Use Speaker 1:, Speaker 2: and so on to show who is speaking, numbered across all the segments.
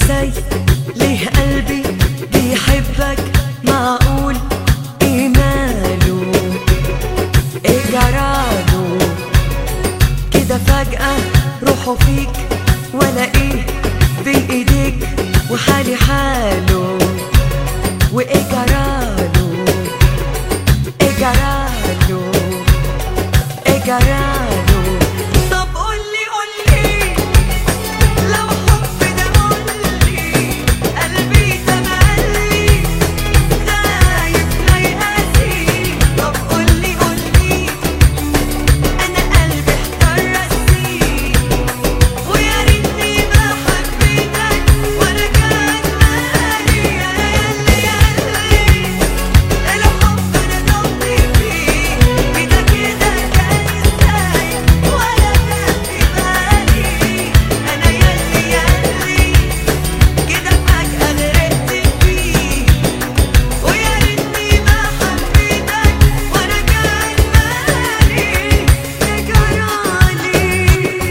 Speaker 1: ازاي ليه قلبي بيحبك معقول ايه ماله ايه جراله كده فجأة روحه فيك ولا ايه بين ايديك وحالي حاله وايه جراله ايه جراله ايه جراله طب قولي قولي لو حب ده قولي قلبي تملي خايف لا يقاسي طب قولي قولي انا قلبي احتار راسي ويا ريتني ما حبيتك ولا كان مالي انا ياللي ياللي الحب انا ضلي فيه كده كده كان ازاي ولا كان في بالي انا ياللي ياللي كده فجأة غرقت فيه ويا ريتني ما حبيتك ولا كان مالي جرالي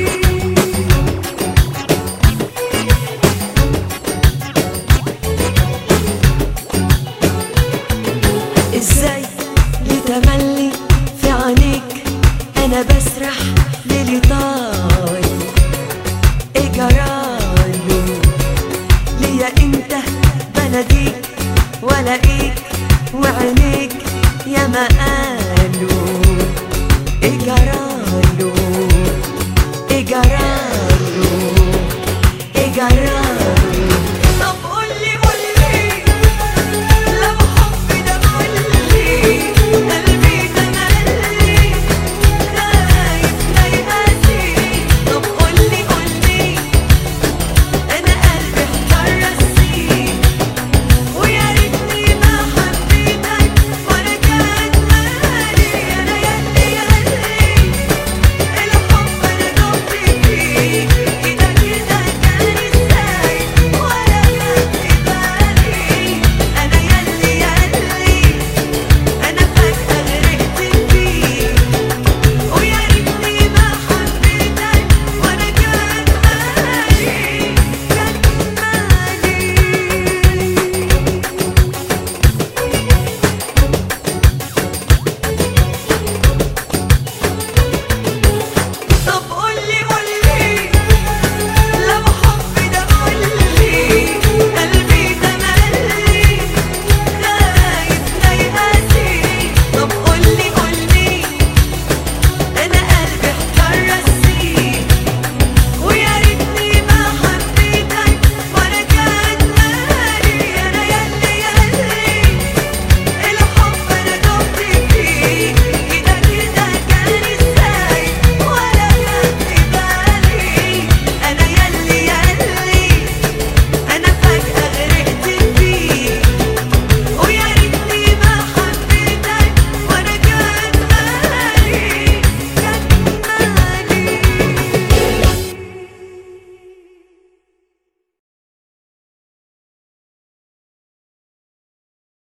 Speaker 1: ازاي لتملي في عينيك انا بسرح ليلي طاي ايه جراله ليا انت بناديك ولاقيك وعينيك يا ما قالوا ايه جراله ايه جراله ايه جراله